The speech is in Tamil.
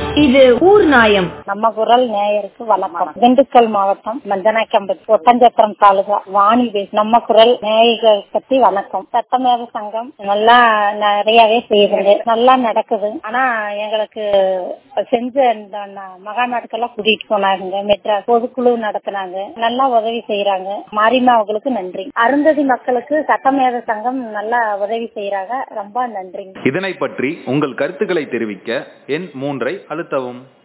இது ஊர் நாயம் நம்ம குரல் நேயருக்கு வணக்கம் திண்டுக்கல் மாவட்டம் மஞ்சனாக்கம்பட்டி ஒட்டஞ்சத்திரம் தாலுகா வாணி பேசு நம்ம குரல் நேயர்கள் பத்தி வணக்கம் சட்டமேத சங்கம் நல்லா நிறையவே செய்யுதுங்க நல்லா நடக்குது ஆனா எங்களுக்கு செஞ்ச இந்த ந- மகாநாடுக்கெல்லாம் கூட்டிட்டு போனாங்க மெட்ராஸ் பொதுக்குழு நடத்தினாங்க நல்லா உதவி செய்யறாங்க மாரிமா அவங்களுக்கு நன்றி அருந்ததி மக்களுக்கு சட்டமேத சங்கம் நல்லா உதவி செய்யறாங்க ரொம்ப நன்றிங்க இதனை பற்றி உங்கள் கருத்துக்களை தெரிவிக்க எண் மூன்றை அழுத்தவும்